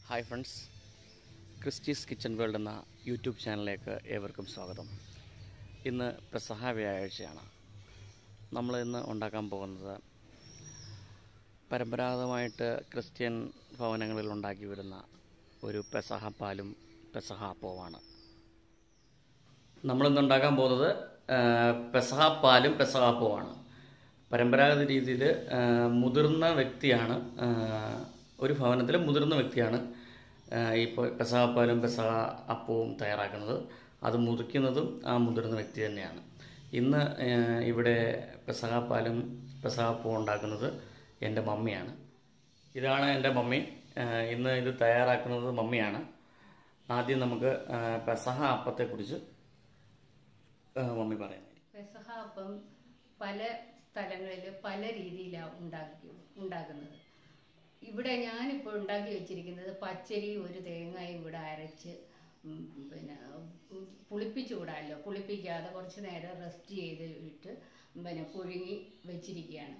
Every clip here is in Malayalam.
Hi friends Christy's kitchen world എന്ന യൂട്യൂബ് ചാനലിലേക്ക് ഏവർക്കും സ്വാഗതം ഇന്ന് പെസഹ വ്യാഴാഴ്ചയാണ് നമ്മൾ ഇന്ന് ഉണ്ടാക്കാൻ പോകുന്നത് പരമ്പരാഗതമായിട്ട് ക്രിസ്ത്യൻ ഭവനങ്ങളിൽ ഉണ്ടാക്കി വരുന്ന ഒരു പെസഹ പാലും പെസഹ അപ്പവുമാണ് നമ്മളിന്ന് ഉണ്ടാക്കാൻ പോകുന്നത് ആ, പെസഹ പാലും പെസഹ അപ്പവുമാണ് പരമ്പരാഗത രീതിയിൽ മുതിർന്ന വ്യക്തിയാണ് ആ, ഒരു ഭവനത്തിൽ മുതിർന്ന വ്യക്തിയാണ് ആ, ഈ പ- പെസഹ പാലും പെസഹ അപ്പവും തയ്യാറാക്കുന്നത് അത് മുറിക്കുന്നതും ആ മുതിർന്ന വ്യക്തി തന്നെയാണ് ഇന്ന് ആ, ഇവിടെ പെസഹ പാലും പെസഹ അപ്പവും ഉണ്ടാക്കുന്നത് എൻ്റെ മമ്മിയാണ് ഇതാണ് എൻ്റെ മമ്മി ആ, ഇന്ന് ഇത് തയ്യാറാക്കുന്നത് മമ്മിയാണ് ആദ്യം നമുക്ക് ആ, പെസഹ അപ്പത്തെക്കുറിച്ച് ആ, മമ്മി പറയുന്നത് പെസഹ അപ്പം പല സ്ഥലങ്ങളിൽ പല രീതിയിലാണ് ഉണ്ടാക്കി ഉണ്ടാക്കുന്നത് ഇവിടെ ഞാനിപ്പോൾ ഉണ്ടാക്കി വെച്ചിരിക്കുന്നത് പച്ചരി ഒരു തേങ്ങയും കൂടെ അരച്ച് ഉം, പിന്നെ ഉം, പുളിപ്പിച്ചു കൂടാമല്ലോ പുളിപ്പിക്കാതെ കുറച്ച് നേരം റെസ്റ്റ് ചെയ്ത് ഇട്ട് പിന്നെ പുഴുങ്ങി വെച്ചിരിക്കുകയാണ്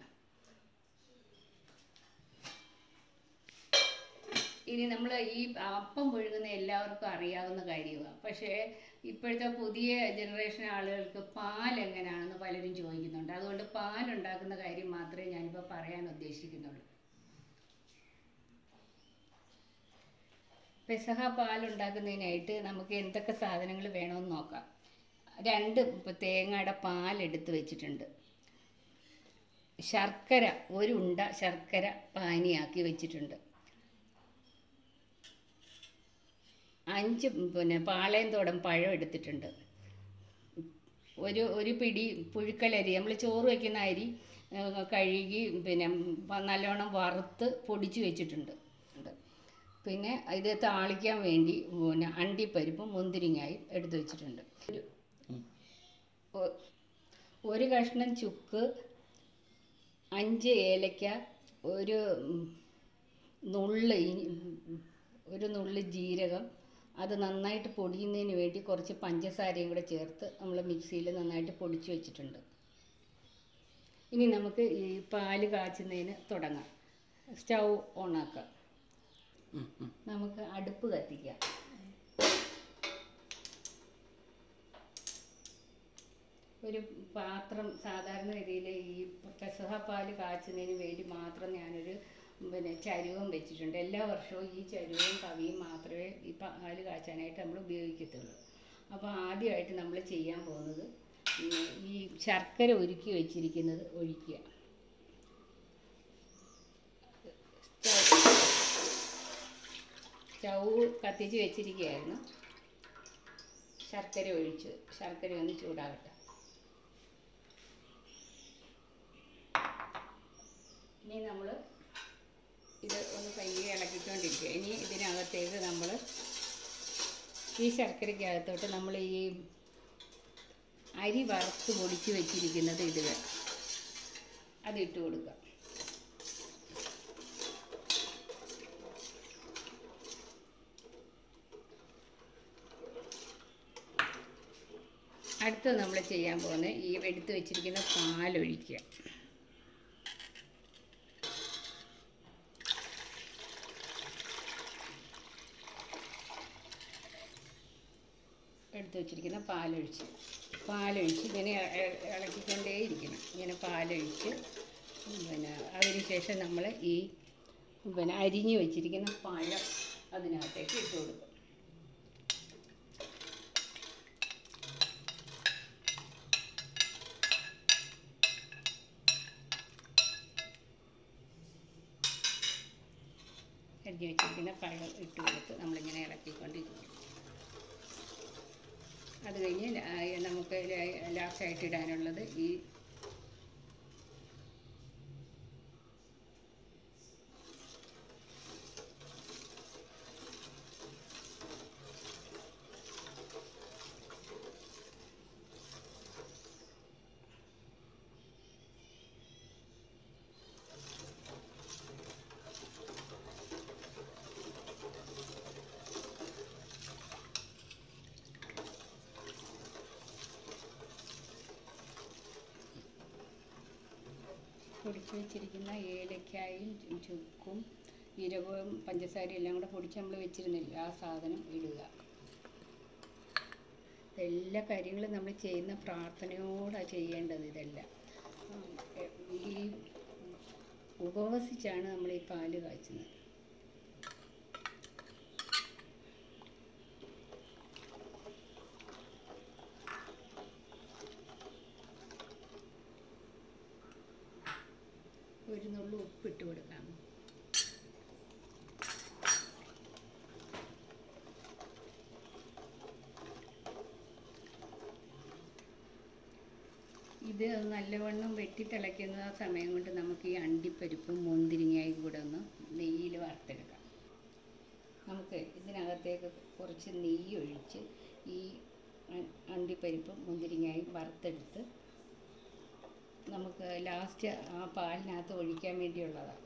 ഇനി നമ്മൾ ഈ അപ്പം പുഴുങ്ങുന്ന എല്ലാവർക്കും അറിയാവുന്ന കാര്യമാണ് പക്ഷേ ഇപ്പോഴത്തെ പുതിയ ജനറേഷൻ ആളുകൾക്ക് പാൽ എങ്ങനെയാണെന്ന് പലരും ചോദിക്കുന്നുണ്ട് അതുകൊണ്ട് പാൽ ഉണ്ടാക്കുന്ന കാര്യം മാത്രമേ ഞാനിപ്പോൾ പറയാൻ ഉദ്ദേശിക്കുന്നുള്ളൂ പെസഹ പാൽ ഉണ്ടാക്കുന്നതിനായിട്ട് നമുക്ക് എന്തൊക്കെ സാധനങ്ങൾ വേണമെന്ന് നോക്കാം രണ്ട് ഇപ്പം തേങ്ങയുടെ പാൽ എടുത്ത് വെച്ചിട്ടുണ്ട് ശർക്കര ഒരു ഉണ്ട ശർക്കര പാനിയാക്കി വെച്ചിട്ടുണ്ട് അഞ്ച് പിന്നെ പാളയംതോടം പഴം എടുത്തിട്ടുണ്ട് ഒരു ഒരു പിടി പുഴുക്കലരി നമ്മൾ ചോറ് വയ്ക്കുന്ന അരി ആ, കഴുകി പിന്നെ പ- നല്ലോണം വറുത്ത് പൊടിച്ച് വെച്ചിട്ടുണ്ട് ഉണ്ട്. പിന്നെ ഇത് താളിക്കാൻ വേണ്ടി പിന്നെ അണ്ടിപ്പരിപ്പും മുന്തിരിങ്ങായും എടുത്ത് വെച്ചിട്ടുണ്ട് ഒരു ഒ- ഒരു കഷ്ണം ചുക്ക് അഞ്ച് ഏലക്ക ഒരു ഉം, നുള്ള് ഇ- ഉം, ഒരു നുള്ള് ജീരകം അത് നന്നായിട്ട് പൊടിയുന്നതിന് വേണ്ടി കുറച്ച് പഞ്ചസാരയും കൂടെ ചേർത്ത് നമ്മൾ മിക്സിയിൽ നന്നായിട്ട് പൊടിച്ച് വെച്ചിട്ടുണ്ട് ഇനി നമുക്ക് ഈ പാല് കാച്ചുന്നതിന് തുടങ്ങാം സ്റ്റൗ ഓണാക്കാം നമുക്ക് അടുപ്പ് കത്തിക്കാം ഒരു പാത്രം സാധാരണ രീതിയിൽ ഈ പെസഹ പാല് കാച്ചുന്നതിന് വേണ്ടി മാത്രം ഞാനൊരു പിന്നെ ചരുവം വെച്ചിട്ടുണ്ട് എല്ലാ വർഷവും ഈ ചരുവവും കവിയും മാത്രമേ ഈ പാല് കാച്ചാനായിട്ട് നമ്മൾ ഉപയോഗിക്കത്തുള്ളൂ അപ്പോൾ ആദ്യമായിട്ട് നമ്മൾ ചെയ്യാൻ പോകുന്നത് ഈ ഈ ശർക്കര ഉരുക്കി വെച്ചിരിക്കുന്നത് ഒഴിക്കുക സ്റ്റൗ കത്തിച്ച് വെച്ചിരിക്കുകയായിരുന്നു ശർക്കര ഒഴിച്ചു ശർക്കര ഒന്ന് ചൂടാകട്ടെ ഇനി നമ്മൾ ഇത് ഒന്ന് പയ്യെ ഇളക്കിക്കൊണ്ടിരിക്കുക ഇനി ഇതിനകത്തേക്ക് നമ്മൾ ഈ ശർക്കരയ്ക്കകത്തോട്ട് നമ്മൾ ഈ അരി വറുത്ത് പൊടിച്ച് വെച്ചിരിക്കുന്നത് ഇടുക അതിട്ട് കൊടുക്കുക അടുത്തത് നമ്മൾ ചെയ്യാൻ പോകുന്നത് ഈ എടുത്ത് വെച്ചിരിക്കുന്ന പാലൊഴിക്കുക എടുത്ത് വെച്ചിരിക്കുന്ന പാലൊഴിച്ച് പാലൊഴിച്ച് ഇങ്ങനെ ഇ- ഇ- ഇളക്കിക്കൊണ്ടേയിരിക്കണം ഇങ്ങനെ പാലൊഴിച്ച് പിന്നെ അതിന് ശേഷം നമ്മൾ ഈ പിന്നെ അരിഞ്ഞ് വെച്ചിരിക്കുന്ന പഴം അതിനകത്തേക്ക് ഇട്ട് കൊടുക്കും അരിഞ്ഞ് വെച്ചിരിക്കുന്ന പഴം ഇട്ട് കൊടുത്ത് നമ്മളിങ്ങനെ ഇളക്കിക്കൊണ്ടിരിക്കും അത് കഴിഞ്ഞ് ല- ആ, നമുക്ക് ല- ലാസ്റ്റായിട്ട് ഇടാനുള്ളത് ഈ പൊടിച്ച് വെച്ചിരിക്കുന്ന ഏലക്കായും ചു- ചുക്കും ജീരകവും പഞ്ചസാരയും എല്ലാം കൂടെ പൊടിച്ച് നമ്മൾ വെച്ചിരുന്നില്ല ആ സാധനം ഇടുക എല്ലാ കാര്യങ്ങളും നമ്മൾ ചെയ്യുന്ന പ്രാർത്ഥനയോടാണ് ചെയ്യേണ്ടത് ഇതെല്ലാം ഉം, എ- ഈ ഉപവസിച്ചാണ് നമ്മൾ ഈ പാല് കാച്ചുന്നത് ഒരു നുള്ളു ഉപ്പിട്ട് കൊടുക്കാം ഇത് നല്ലവണ്ണം വെട്ടി തിളയ്ക്കുന്ന ആ സമയം കൊണ്ട് നമുക്ക് ഈ അണ്ടിപ്പരിപ്പും മുന്തിരിങ്ങയും കൂടെ ഒന്ന് നെയ്യിൽ വറുത്തെടുക്കാം നമുക്ക് ഇതിനകത്തേക്ക് കുറച്ച് നെയ്യ് ഒഴിച്ച് ഈ അ- അണ്ടിപ്പരിപ്പും മുന്തിരിങ്ങയും വറുത്തെടുത്ത് നമുക്ക് ലാസ്റ്റ് ആ പാലിനകത്ത് ഒഴിക്കാൻ വേണ്ടിയുള്ളതാണ്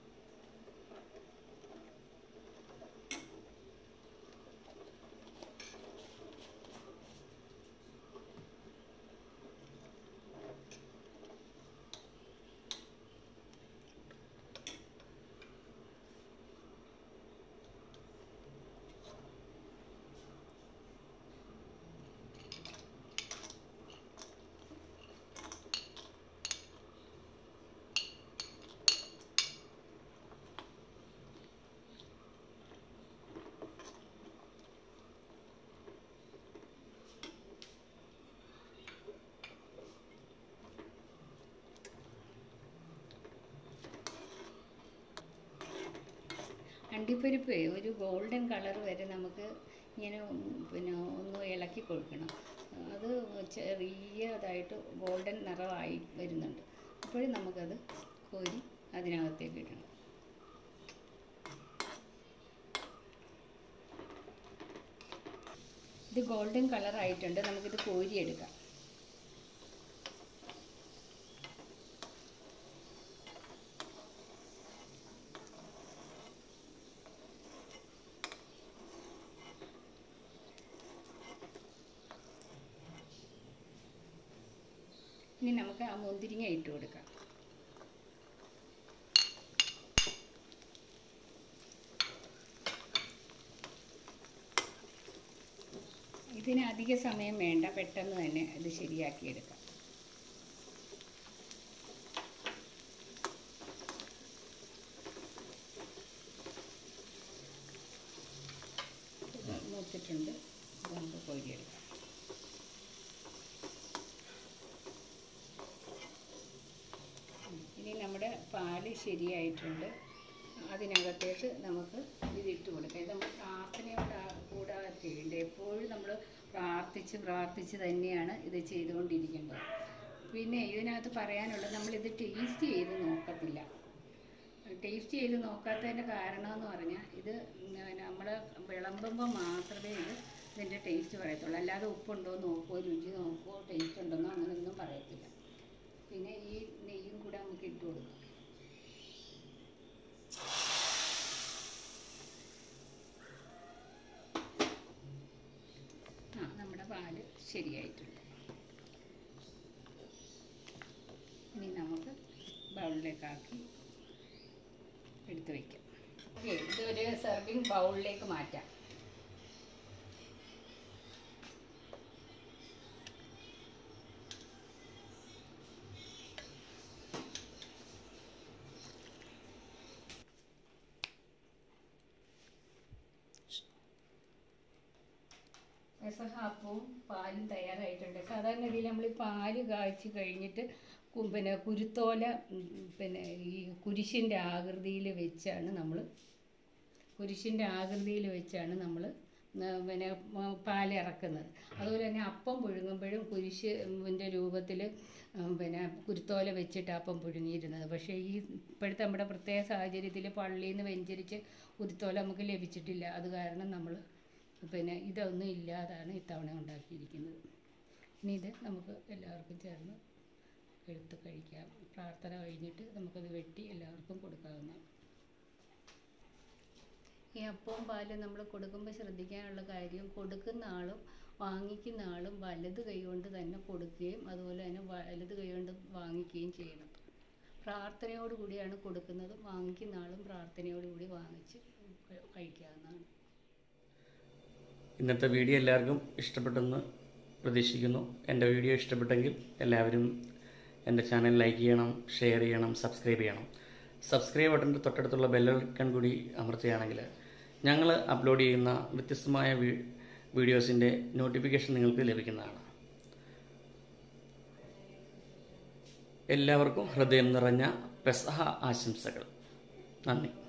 അണ്ടിപ്പരിപ്പ് ഒരു ഗോൾഡൻ കളർ വരെ നമുക്ക് ഇങ്ങനെ ഉം പിന്നെ ഒന്ന് ഇളക്കി കൊടുക്കണം അത് ചെറിയതായിട്ട് ഗോൾഡൻ നിറമായി വരുന്നുണ്ട് അപ്പോഴും നമുക്കത് കോരി അതിനകത്തേക്ക് ഇടണം ഇത് ഗോൾഡൻ കളർ ആയിട്ടുണ്ട് നമുക്കിത് കോരിയെടുക്കാം ഇനി നമുക്ക് ആ മുന്തിരിങ്ങ ഇട്ട് കൊടുക്കാം ഇതിന് അധിക സമയം വേണ്ട പെട്ടെന്ന് തന്നെ ഇത് ശരിയാക്കിയെടുക്കാം ഇത് മൂത്തിട്ടുണ്ട് ഇത് നമുക്ക് കോരിയെടുക്കാം ഇനി നമ്മുടെ പാല് ശരിയായിട്ടുണ്ട് അതിനകത്തേക്ക് നമുക്ക് ഇതിട്ട് കൊടുക്കാം ഇത് നമ്മൾ പ്രാർത്ഥനയോട് കൂടാതെ ചെയ്യേണ്ടത് എപ്പോഴും നമ്മൾ പ്രാർത്ഥിച്ച് പ്രാർത്ഥിച്ച് തന്നെയാണ് ഇത് ചെയ്തുകൊണ്ടിരിക്കേണ്ടത് പിന്നെ ഇതിനകത്ത് പറയാനുള്ളത് നമ്മളിത് ടേസ്റ്റ് ചെയ്ത് നോക്കത്തില്ല ടേസ്റ്റ് ചെയ്ത് നോക്കാത്തതിൻ്റെ കാരണം എന്ന് പറഞ്ഞാൽ ഇത് നമ്മൾ വിളമ്പുമ്പോൾ മാത്രമേ ഇത് ഇതിൻ്റെ ടേസ്റ്റ് പറയത്തുള്ളൂ അല്ലാതെ ഉപ്പുണ്ടോ നോക്കുമോ രുചി നോക്കുമോ ടേസ്റ്റ് ഉണ്ടെന്നോ അങ്ങനെയൊന്നും പറയത്തില്ല പിന്നെ ഈ നെയ്യും കൂടെ നമുക്ക് ഇട്ട് കൊടുക്കാം ആ നമ്മുടെ പാല് ശരിയായിട്ടുണ്ട് ഇനി നമുക്ക് ബൗളിലേക്കാക്കി എടുത്ത് വയ്ക്കാം ഓക്കെ ഇതൊരു സെർവിങ് ബൗളിലേക്ക് മാറ്റാം പെസഹാപ്പവും പാലും തയ്യാറായിട്ടുണ്ട് സാധാരണ രീതിയിൽ നമ്മൾ ഈ പാല് കാച്ചി കഴിഞ്ഞിട്ട് കു- പിന്നെ കുരുത്തോല ഉം, പിന്നെ ഈ കുരിശിൻ്റെ ആകൃതിയിൽ വെച്ചാണ് നമ്മൾ കുരിശിൻ്റെ ആകൃതിയിൽ വെച്ചാണ് നമ്മൾ പിന്നെ മ- പാല് ഇറക്കുന്നത് അതുപോലെ തന്നെ അപ്പം പുഴുങ്ങുമ്പോഴും കുരിശിൻ്റെ രൂപത്തിൽ പിന്നെ കുരുത്തോല വെച്ചിട്ട് അപ്പം പുഴുങ്ങിയിരുന്നത് പക്ഷേ ഈ ഇപ്പോഴത്തെ നമ്മുടെ പ്രത്യേക സാഹചര്യത്തിൽ പള്ളിയിൽ നിന്ന് വെഞ്ചരിച്ച് കുരുത്തോല നമുക്ക് ലഭിച്ചിട്ടില്ല അത് കാരണം നമ്മൾ പിന്നെ ഇതൊന്നും ഇല്ലാതാണ് ഇത്തവണ ഉണ്ടാക്കിയിരിക്കുന്നത് ഇനി ഇത് നമുക്ക് എല്ലാവർക്കും ചേർന്ന് എടുത്ത് കഴിക്കാം പ്രാർത്ഥന കഴിഞ്ഞിട്ട് നമുക്കത് വെട്ടി എല്ലാവർക്കും കൊടുക്കാവുന്നതാണ് ഈ അപ്പവും പാലും നമ്മൾ കൊടുക്കുമ്പോൾ ശ്രദ്ധിക്കാനുള്ള കാര്യം കൊടുക്കുന്ന ആളും വാങ്ങിക്കുന്ന ആളും വലത് കൈ കൊണ്ട് തന്നെ കൊടുക്കുകയും അതുപോലെ തന്നെ വലത് കൈ കൊണ്ട് വാങ്ങിക്കുകയും ചെയ്യണം പ്രാർത്ഥനയോടുകൂടിയാണ് കൊടുക്കുന്നത് വാങ്ങിക്കുന്ന ആളും പ്രാർത്ഥനയോടുകൂടി വാങ്ങിച്ച് ക- കഴിക്കാവുന്നതാണ് ഇന്നത്തെ വീഡിയോ എല്ലാവർക്കും ഇഷ്ടപ്പെട്ടെന്ന് പ്രതീക്ഷിക്കുന്നു എൻ്റെ വീഡിയോ ഇഷ്ടപ്പെട്ടെങ്കിൽ എല്ലാവരും എൻ്റെ ചാനൽ ലൈക്ക് ചെയ്യണം ഷെയർ ചെയ്യണം സബ്സ്ക്രൈബ് ചെയ്യണം സബ്സ്ക്രൈബ് ബട്ടൻ്റെ തൊട്ടടുത്തുള്ള ബെല്ലൈക്കൺ കൂടി അമർത്തുകയാണെങ്കിൽ ഞങ്ങൾ അപ്ലോഡ് ചെയ്യുന്ന വ്യത്യസ്തമായ വീ- വീഡിയോസിൻ്റെ നോട്ടിഫിക്കേഷൻ നിങ്ങൾക്ക് ലഭിക്കുന്നതാണ് എല്ലാവർക്കും ഹൃദയം നിറഞ്ഞ പെസഹ ആശംസകൾ നന്ദി